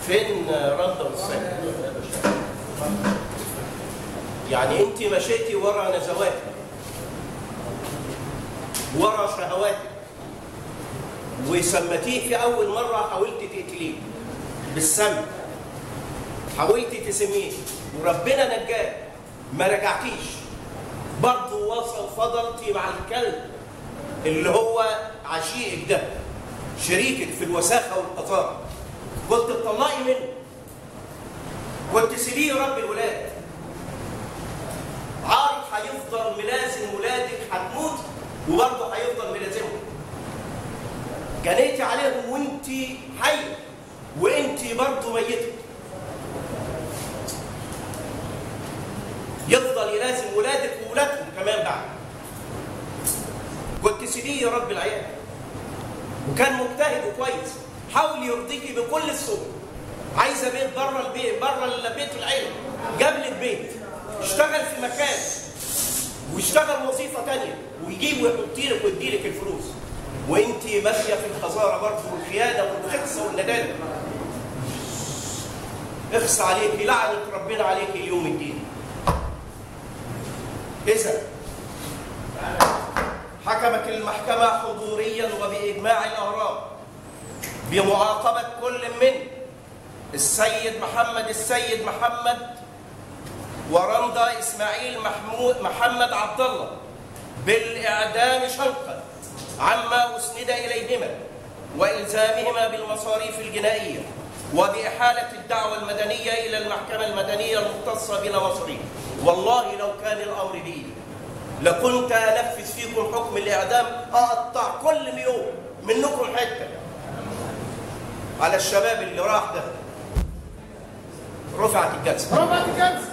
فين رد والسيد يعني انت مشيتي ورا نزواتك ورا شهواتك وسمتيه في اول مره حاولت تقتليه بالسم حاولت تسميه وربنا نجاك ما رجعتيش برضه وصل فضلتي مع الكلب اللي هو عشيقك ده شريكك في الوساخه والقذاره كنت تطلقي منه كنت تسيبيه رب الولاد عارف هيفضل ملازم ولادك هتموت وبرضه هيفضل ملازمهم جنيتي عليهم وانت حيه وانت برضه ميته يفضل يلازم ولادك وولادهم كمان بعد كنت سيديه يا رب العيال وكان مجتهد وكويس حاول يرضيكي بكل السبل عايزه بيت بره البيت بره البيت العيله جاب لك بيت اشتغل في مكان واشتغل وظيفه تانية ويجيب ويحط لك ويدي لك الفلوس وانت ماشيه في الخساره برضه والخيانه والخس والندالة اخس عليكي لعنه ربنا عليكي يوم الدين اذا حكمت المحكمه حضوريا وباجماع الاراء بمعاقبه كل من السيد محمد السيد محمد ورمضة إسماعيل محمود محمد عبد الله بالإعدام شنقا عما أسند إليهما وإلزامهما بالمصاريف الجنائية وبإحالة الدعوة المدنية إلى المحكمة المدنية المختصة بنا مصري والله لو كان الأمر بإيدي لكنت أنفذ فيكم حكم الإعدام أقطع كل يوم منكم حتة على الشباب اللي راح ده رفعت الجلسة رفعت الجلسه